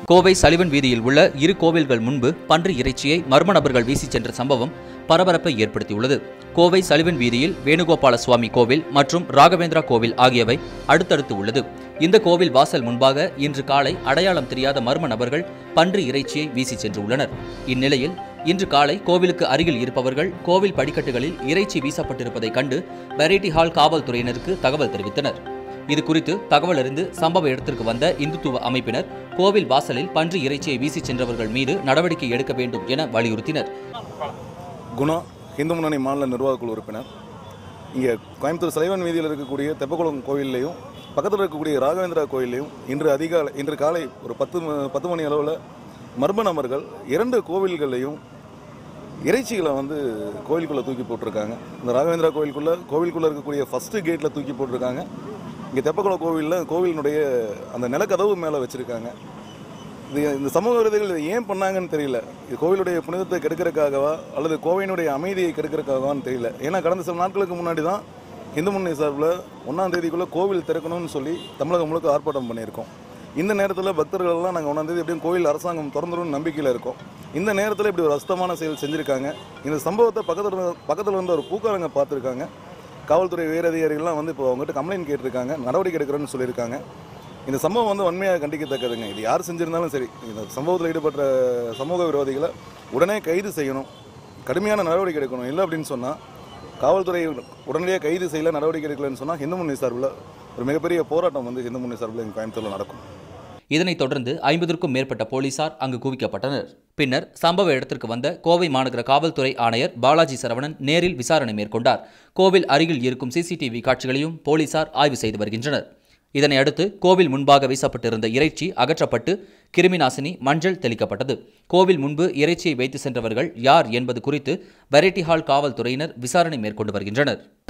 Kovai Sullivan வீதியில் உள்ள இரு கோவில்கள் முன்பு பன்றி இறைச்சியை மர்ம நபர்கள் வீசிச் சென்ற சம்பவம் பரபரப்பை ஏற்படுத்தியுள்ளது கோவை சலிவன் வீதியில் வேணுகோபால சுவாமி கோவில் மற்றும் ராகவேந்திரா கோவில் ஆகியவை அடுத்தடுத்து உள்ளது இந்த கோவில் வாசல் முன்பாக இன்று காலை அடையாளம் தெரியாத மர்ம நபர்கள் பன்றி இறைச்சியை வீசிச் சென்றுள்ளனர் இந்நிலையில் இன்று காலை கோவிலுக்கு அருகில் இருப்பவர்கள் கோவில் படிக்கட்டுகளில் இறைச்சி வீசப்பட்டிருப்பதைக் கண்டு வெரைட்டி ஹால் காவல்துறையினருக்கு தகவல் தெரிவித்தனர் இது குறித்து தகவல் அறிந்து சம்பவ இடத்திற்கு வந்த இந்துத்துவ அமைப்பினர் கோவில் வாசலில் பன்றி இறைச்சியை வீசிச் சென்றவர்கள் மீது நடவடிக்கை எடுக்க வேண்டும் என வலியுறுத்தினர் குணா இந்து முன்னணி மாநில நிர்வாகக்குழு உறுப்பினர் இங்கே கோயம்புத்தூர் சலைவன் வீதியில் இருக்கக்கூடிய தெப்பக்குளம் கோயில்லையும் பக்கத்தில் இருக்கக்கூடிய ராகவேந்திரா கோயில்லையும் இன்று அதிகாலை இன்று காலை ஒரு பத்து ம- பத்து மணி அளவில் மர்ம நபர்கள் இரண்டு கோவில்களையும் இறைச்சிகளை வந்து கோயிலுக்குள்ளே தூக்கி போட்டிருக்காங்க இந்த ராகவேந்திரா கோயிலுக்குள்ளே கோவிலுக்குள்ளே இருக்கக்கூடிய ஃபஸ்ட்டு கேட்டில் தூக்கி போட்டிருக்காங்க இங்கே தெப்பக்குளம் கோவிலில் கோவிலினுடைய அந்த நிலக்கதவு மேலே வச்சுருக்காங்க இது இந்த சமூக விரோதிகள் இதை ஏன் பண்ணாங்கன்னு தெரியல இது கோவிலுடைய புனிதத்தை கெடுக்கிறதுக்காகவா அல்லது கோவிலுடைய அமைதியை கெடுக்கிறதுக்காகவான்னு தெரியல ஏன்னா கடந்த சில நாட்களுக்கு முன்னாடி தான் இந்து முன்னணி சார்பில் ஒன்றாம் தேதிக்குள்ளே கோவில் திறக்கணும்னு சொல்லி தமிழகம் முழுக்க ஆர்ப்பாட்டம் பண்ணியிருக்கோம் இந்த நேரத்தில் பக்தர்கள் எல்லாம் நாங்கள் ஒன்றாம் தேதி எப்படியும் கோவில் அரசாங்கம் திறந்துடும் நம்பிக்கையில் இருக்கோம் இந்த நேரத்தில் இப்படி ஒரு அஸ்தமான செயல் செஞ்சுருக்காங்க இந்த சம்பவத்தை பக்கத்தில் இருந்த பக்கத்தில் இருந்த ஒரு பூக்காரங்க பார்த்துருக்காங்க காவல்துறை உயரதிகாரிகள்லாம் வந்து இப்போ அவங்ககிட்ட கம்ப்ளைண்ட் கேட்டிருக்காங்க நடவடிக்கை எடுக்கிறேன்னு சொல்லியிருக்காங்க இந்த சம்பவம் வந்து வன்மையாக கண்டிக்கத்தக்கதுங்க இது யார் செஞ்சிருந்தாலும் சரி இந்த சம்பவத்தில் ஈடுபட்ட சமூக விரோதிகளை உடனே கைது செய்யணும் கடுமையான நடவடிக்கை எடுக்கணும் இல்லை அப்படின்னு சொன்னால் காவல்துறை உடனடியாக கைது செய்யல நடவடிக்கை எடுக்கலன்னு சொன்னால் இந்து முன்னணி சார்பில் ஒரு மிகப்பெரிய போராட்டம் வந்து இந்து முன்னணி சார்பில் எங்கள் கோயம்புத்தூரில் நடக்கும் இதனைத் தொடர்ந்து ஐம்பதற்கும் மேற்பட்ட போலீசார் அங்கு குவிக்கப்பட்டனர் பின்னர் சம்பவ இடத்திற்கு வந்த கோவை மாநகர காவல்துறை ஆணையர் பாலாஜி சரவணன் நேரில் விசாரணை மேற்கொண்டார் கோவில் அருகில் இருக்கும் சிசிடிவி காட்சிகளையும் போலீசார் ஆய்வு செய்து வருகின்றனர் இதனை அடுத்து கோவில் முன்பாக வீசப்பட்டிருந்த இறைச்சி அகற்றப்பட்டு கிருமிநாசினி மஞ்சள் தெளிக்கப்பட்டது கோவில் முன்பு இறைச்சியை வைத்து சென்றவர்கள் யார் என்பது குறித்து வெரைட்டி ஹால் காவல்துறையினர் விசாரணை மேற்கொண்டு வருகின்றனர்